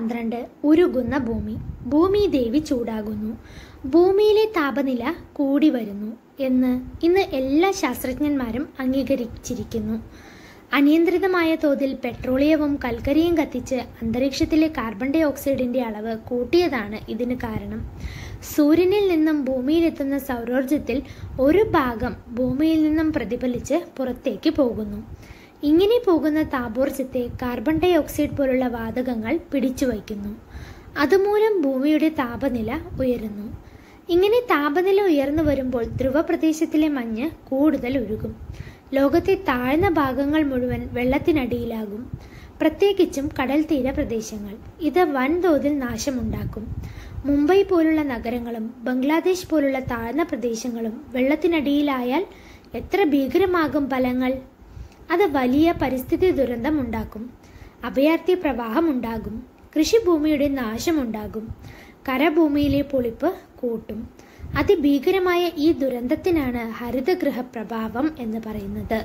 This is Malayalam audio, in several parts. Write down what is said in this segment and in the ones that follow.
പന്ത്രണ്ട് ഉരുകുന്ന ഭൂമി ഭൂമി ദേവി ചൂടാകുന്നു ഭൂമിയിലെ താപനില കൂടി വരുന്നു എന്ന് ഇന്ന് എല്ലാ ശാസ്ത്രജ്ഞന്മാരും അംഗീകരിച്ചിരിക്കുന്നു അനിയന്ത്രിതമായ തോതിൽ പെട്രോളിയവും കൽക്കരിയും കത്തിച്ച് അന്തരീക്ഷത്തിലെ കാർബൺ ഡൈ ഓക്സൈഡിന്റെ അളവ് കൂട്ടിയതാണ് ഇതിന് കാരണം സൂര്യനിൽ നിന്നും ഭൂമിയിലെത്തുന്ന സൗരോർജത്തിൽ ഒരു ഭാഗം ഭൂമിയിൽ നിന്നും പ്രതിഫലിച്ച് പുറത്തേക്ക് പോകുന്നു ഇങ്ങനെ പോകുന്ന താപോർജത്തെ കാർബൺ ഡൈ ഓക്സൈഡ് പോലുള്ള വാതകങ്ങൾ പിടിച്ചു വയ്ക്കുന്നു അതുമൂലം ഭൂമിയുടെ താപനില ഉയരുന്നു ഇങ്ങനെ താപനില ഉയർന്നു വരുമ്പോൾ ധ്രുവപ്രദേശത്തിലെ മഞ്ഞ് കൂടുതൽ ഉരുകും ലോകത്തെ താഴ്ന്ന ഭാഗങ്ങൾ മുഴുവൻ വെള്ളത്തിനടിയിലാകും പ്രത്യേകിച്ചും കടൽ തീര പ്രദേശങ്ങൾ ഇത് വൻതോതിൽ നാശമുണ്ടാക്കും മുംബൈ പോലുള്ള നഗരങ്ങളും ബംഗ്ലാദേശ് പോലുള്ള താഴ്ന്ന പ്രദേശങ്ങളും വെള്ളത്തിനടിയിലായാൽ എത്ര ഭീകരമാകും ഫലങ്ങൾ അത് വലിയ പരിസ്ഥിതി ദുരന്തം ഉണ്ടാക്കും അഭയാർത്ഥി പ്രവാഹം ഉണ്ടാകും കൃഷിഭൂമിയുടെ നാശമുണ്ടാകും കരഭൂമിയിലെ പൊളിപ്പ് കൂട്ടും അതിഭീകരമായ ഈ ദുരന്തത്തിനാണ് ഹരിതഗൃഹ പ്രഭാവം എന്ന് പറയുന്നത്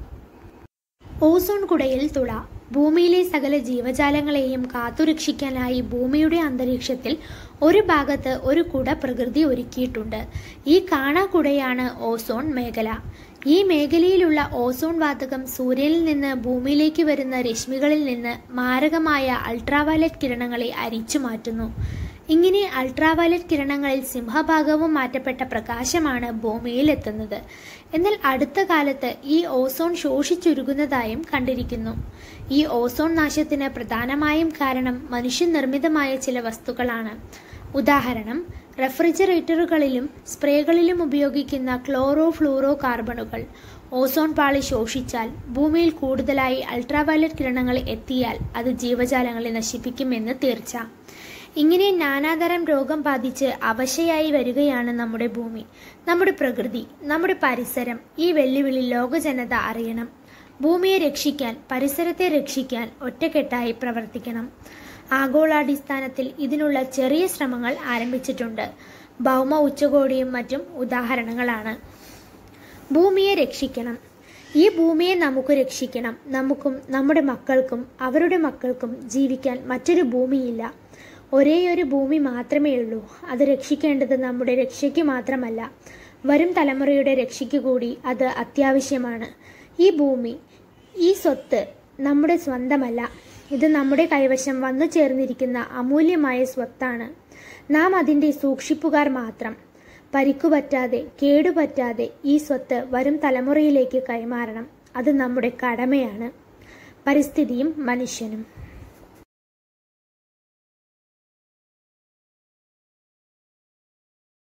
ഓസോൺ കുടയിൽ തുള ഭൂമിയിലെ സകല ജീവജാലങ്ങളെയും കാത്തുരക്ഷിക്കാനായി ഭൂമിയുടെ അന്തരീക്ഷത്തിൽ ഒരു ഭാഗത്ത് ഒരു കുട പ്രകൃതി ഒരുക്കിയിട്ടുണ്ട് ഈ കാണാക്കുടയാണ് ഓസോൺ മേഖല ഈ മേഖലയിലുള്ള ഓസോൺ വാതകം സൂര്യനിൽ നിന്ന് ഭൂമിയിലേക്ക് വരുന്ന രശ്മികളിൽ നിന്ന് മാരകമായ അൾട്രാവയലറ്റ് കിരണങ്ങളെ അരിച്ചു മാറ്റുന്നു ഇങ്ങനെ അൾട്രാവയലറ്റ് കിരണങ്ങളിൽ സിംഹഭാഗവും മാറ്റപ്പെട്ട പ്രകാശമാണ് ഭൂമിയിൽ എത്തുന്നത് എന്നാൽ അടുത്ത കാലത്ത് ഈ ഓസോൺ ശോഷിച്ചുരുകുന്നതായും കണ്ടിരിക്കുന്നു ഈ ഓസോൺ നാശത്തിന് പ്രധാനമായും കാരണം മനുഷ്യനിർമ്മിതമായ ചില വസ്തുക്കളാണ് ഉദാഹരണം റെഫ്രിജറേറ്ററുകളിലും സ്പ്രേകളിലും ഉപയോഗിക്കുന്ന ക്ലോറോ ഫ്ലൂറോ കാർബണുകൾ ഓസോൺ പാളി ശോഷിച്ചാൽ ഭൂമിയിൽ കൂടുതലായി അൾട്രാവയലറ്റ് കിരണങ്ങൾ എത്തിയാൽ അത് ജീവജാലങ്ങളെ നശിപ്പിക്കുമെന്ന് തീർച്ച ഇങ്ങനെ നാനാതരം രോഗം ബാധിച്ച് അവശയായി വരികയാണ് നമ്മുടെ ഭൂമി നമ്മുടെ പ്രകൃതി നമ്മുടെ പരിസരം ഈ വെല്ലുവിളി ലോക ജനത അറിയണം ഭൂമിയെ രക്ഷിക്കാൻ പരിസരത്തെ രക്ഷിക്കാൻ ഒറ്റക്കെട്ടായി പ്രവർത്തിക്കണം ആഗോളാടിസ്ഥാനത്തിൽ ഇതിനുള്ള ചെറിയ ശ്രമങ്ങൾ ആരംഭിച്ചിട്ടുണ്ട് ഭൗമ ഉച്ചകോടിയും മറ്റും ഉദാഹരണങ്ങളാണ് ഭൂമിയെ രക്ഷിക്കണം ഈ ഭൂമിയെ നമുക്ക് രക്ഷിക്കണം നമുക്കും നമ്മുടെ മക്കൾക്കും അവരുടെ മക്കൾക്കും ജീവിക്കാൻ മറ്റൊരു ഭൂമിയില്ല ഒരേയൊരു ഭൂമി മാത്രമേ ഉള്ളൂ അത് രക്ഷിക്കേണ്ടത് നമ്മുടെ രക്ഷയ്ക്ക് മാത്രമല്ല വരും തലമുറയുടെ രക്ഷയ്ക്ക് കൂടി അത് അത്യാവശ്യമാണ് ഈ ഭൂമി ഈ സ്വത്ത് നമ്മുടെ സ്വന്തമല്ല ഇത് നമ്മുടെ കൈവശം വന്നു ചേർന്നിരിക്കുന്ന അമൂല്യമായ സ്വത്താണ് നാം അതിൻ്റെ സൂക്ഷിപ്പുകാർ മാത്രം പരിക്കുപറ്റാതെ കേടുപറ്റാതെ ഈ സ്വത്ത് വരും തലമുറയിലേക്ക് കൈമാറണം അത് നമ്മുടെ കടമയാണ് പരിസ്ഥിതിയും മനുഷ്യനും